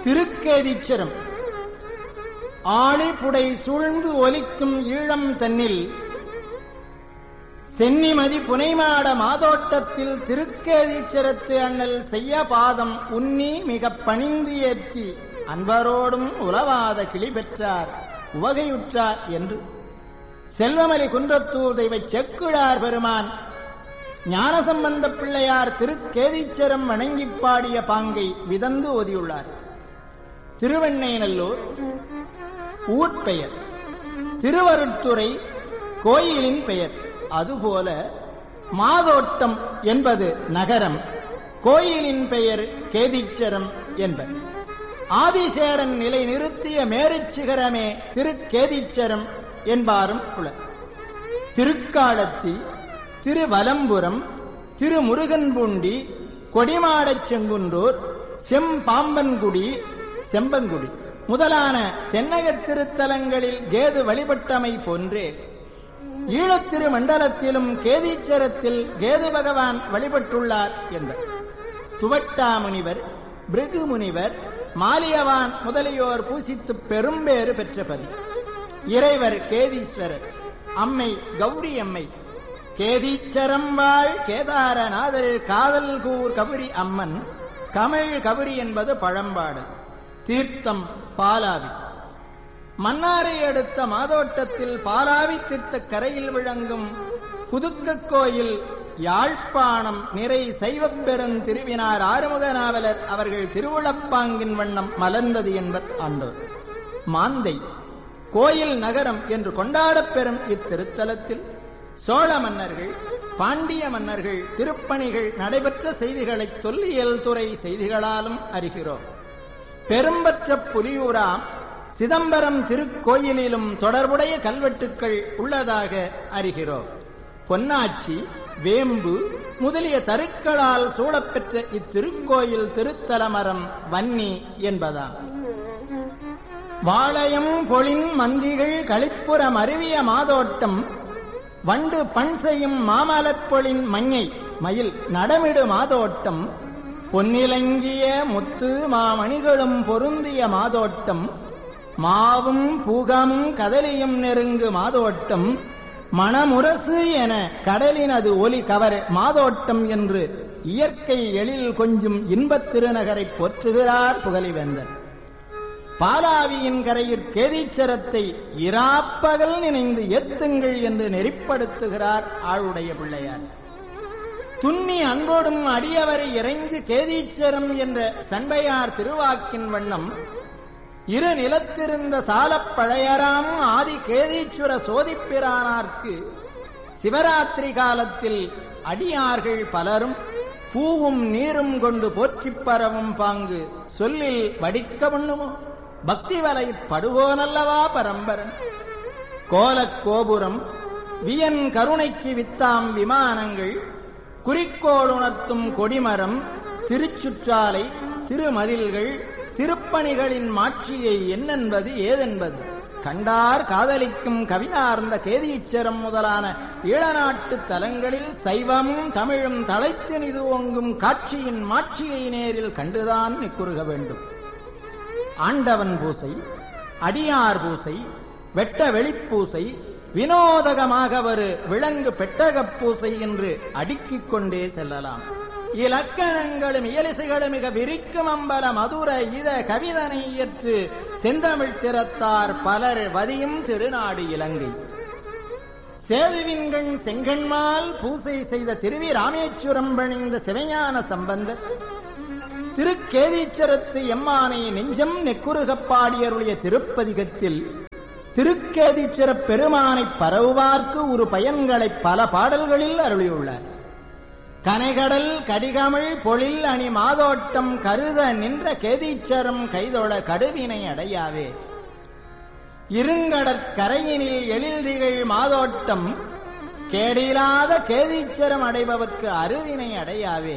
திருக்கேதீச்சரம் ஆழிபுடை சூழ்ந்து ஒலிக்கும் ஈழம் தன்னில் சென்னிமதி புனைமாட மாதோட்டத்தில் திருக்கேதீச்சரத்து அண்ணல் செய்ய பாதம் உன்னி மிகப் பணிந்து ஏற்றி அன்பரோடும் உலவாத கிளி பெற்றார் உவகையுற்றார் என்று செல்வமலி குன்றத்தூர் தெய்வ செக்குழார் பெருமான் ஞானசம்பந்த பிள்ளையார் திருக்கேதீச்சரம் வணங்கிப் பாடிய பாங்கை விதந்து ஓதியுள்ளார் திருவெண்ணைநல்லூர் ஊர் பெயர் திருவருட்துறை கோயிலின் பெயர் அதுபோல மாதோட்டம் என்பது நகரம் கோயிலின் பெயர் கேதீச்சரம் என்பர் ஆதிசேடன் நிலை நிறுத்திய மேருச்சிகரமே திருக்கேதீச்சரம் என்பாரும் உளர் திருக்காலத்தி திருவலம்புரம் திருமுருகன்பூண்டி கொடிமாடச் செங்குன்றூர் செம்பாம்பன்குடி செம்பங்குடி முதலான தென்னகத் திருத்தலங்களில் கேது வழிபட்டமை போன்றே ஈழத்திரு மண்டலத்திலும் கேதீச்சரத்தில் கேது பகவான் வழிபட்டுள்ளார் என்பர் துவட்டா முனிவர் பிருகு முனிவர் மாலியவான் முதலியோர் பூசித்து பெரும்பேறு பெற்ற பதி இறைவர் கேதீஸ்வரர் அம்மை கௌரி அம்மை கேதீச்சரம் வாழ் கேதாரநாதர் காதல் கூர் கபரி அம்மன் கமிழ் கபரி என்பது பழம்பாடு தீர்த்தம் பாலாவி மன்னாரை அடுத்த மாதோட்டத்தில் பாலாவி தீர்த்த கரையில் விளங்கும் புதுக்க கோயில் யாழ்ப்பாணம் நிறை சைவப்பெருந் திருவினார் ஆறுமுக நாவலர் அவர்கள் திருவுளப்பாங்கின் வண்ணம் மலர்ந்தது என்பர் ஆண்டோர் மாந்தை கோயில் நகரம் என்று கொண்டாடப்பெறும் இத்திருத்தலத்தில் சோழ மன்னர்கள் பாண்டிய மன்னர்கள் திருப்பணிகள் நடைபெற்ற செய்திகளை தொல்லியல் துறை செய்திகளாலும் அறிகிறோம் பெரும்பற்ற புலியூராம் சிதம்பரம் திருக்கோயிலிலும் தொடர்புடைய கல்வெட்டுக்கள் உள்ளதாக அறிகிறோம் பொன்னாச்சி வேம்பு முதலிய தருக்களால் சூழப்பெற்ற இத்திருக்கோயில் திருத்தலமரம் வன்னி என்பதாம் வாளையம் பொழின் மந்திகள் களிப்புறம் அருவிய மாதோட்டம் வண்டு பண் செய்யும் மாமலர்பொழின் மஞ்சை மயில் நடமிடு மாதோட்டம் பொன்னிலங்கிய முத்து மாமணிகளும் பொருந்திய மாதோட்டம் மாவும் பூகமும் கதலியும் நெருங்கு மாதோட்டம் மணமுரசு என கடலினது ஒலி கவர் மாதோட்டம் என்று இயற்கை எழில் கொஞ்சும் இன்பத் திருநகரை போற்றுகிறார் புகழிவேந்தர் பாலாவியின் கரையில் கேதீச்சரத்தை இராப்பகல் நினைந்து ஏத்துங்கள் என்று நெறிப்படுத்துகிறார் ஆளுடைய பிள்ளையார் துண்ணி அன்போடும் அடியவரை இறைஞ்சு கேதீச்சரம் என்ற சண்பையார் திருவாக்கின் வண்ணம் இரு நிலத்திருந்த சாலப் பழையராம் ஆதி கேதீச்சுர சோதிப்பிரானார்க்கு சிவராத்திரி காலத்தில் அடியார்கள் பலரும் பூவும் நீரும் கொண்டு போற்றிப் பரவும் பாங்கு சொல்லில் வடிக்க பண்ணுமோ பக்தி வலை படுவோனல்லவா பரம்பரன் கோலக் கோபுரம் வியன் கருணைக்கு வித்தாம் விமானங்கள் குறிக்கோளுணர்த்தும் கொடிமரம் திருச்சுற்றாலை திருமதில்கள் திருப்பணிகளின் மாட்சியை என்னென்பது ஏதென்பது கண்டார் காதலிக்கும் கவினார்ந்த கேதீச்சரம் முதலான ஈழநாட்டு தலங்களில் சைவமும் தமிழும் தலைத்து நிதுவங்கும் காட்சியின் மாட்சியை நேரில் கண்டுதான் நிக்குறுக வேண்டும் ஆண்டவன் பூசை அடியார் பூசை வெட்ட வெளிப்பூசை வினோதகமாக ஒரு விலங்கு பெட்டகப் பூசை என்று அடுக்கிக் கொண்டே செல்லலாம் இலக்கணங்களும் இயலிசைகளும் மிக விரிக்கும் அம்பல மதுர இத கவிதனை இயற்று செந்தமிழ் திறத்தார் பலர் வதியும் திருநாடு இலங்கை சேதுவின்கண் செங்கண்மால் பூசை செய்த திருவி ராமேஸ்வரம் பணிந்த சிவஞான சம்பந்தர் திருக்கேதீச்சரத்து எம்மானை நெஞ்சம் நெக்குருகப் பாடியருடைய திருப்பதிகத்தில் திருக்கேதீச்சர பெருமானை பரவுவார்க்கு ஒரு பயன்களை பல பாடல்களில் அருளியுள்ளார் கனைகடல் கடிகமிழ் பொழில் அணி மாதோட்டம் கருத நின்ற கேதீச்சரம் கைதொழ கடுவினை அடையாவே இருங்கடற்கரையினில் எழில்திகள் மாதோட்டம் கேடிலாத கேதீச்சரம் அடைபவர்க்கு அருவினை அடையாவே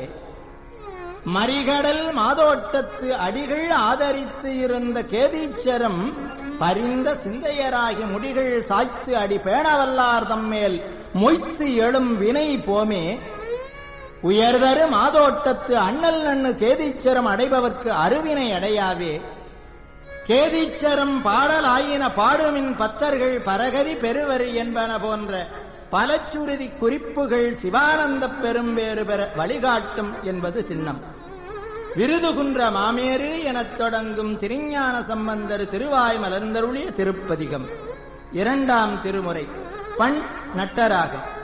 மறிகடல் மாதோட்டத்து அடிகள் ஆதரித்து இருந்த கேதீச்சரம் பரிந்த சிந்தையராகி முடிகள் சாய்த்து அடி பேணவல்லார் தம்மேல் மொய்த்து எழும் வினை போமே உயர்தரு மாதோட்டத்து அண்ணல் நண்ணு கேதீச்சரம் அடைபவர்க்கு அருவினை அடையாவே கேதீச்சரம் பாடலாயின பாடுமின் பத்தர்கள் பரகரி பெருவரி என்பன போன்ற பலச்சுருதி குறிப்புகள் சிவானந்தப் பெரும்பேறு பெற வழிகாட்டும் என்பது திண்ணம் விருதுகுன்ற மாமேறு எனத் தொடங்கும் திருஞான சம்பந்தர் திருவாய் மலர்ந்தருளிய திருப்பதிகம் இரண்டாம் திருமுறை பண் நட்டராகம்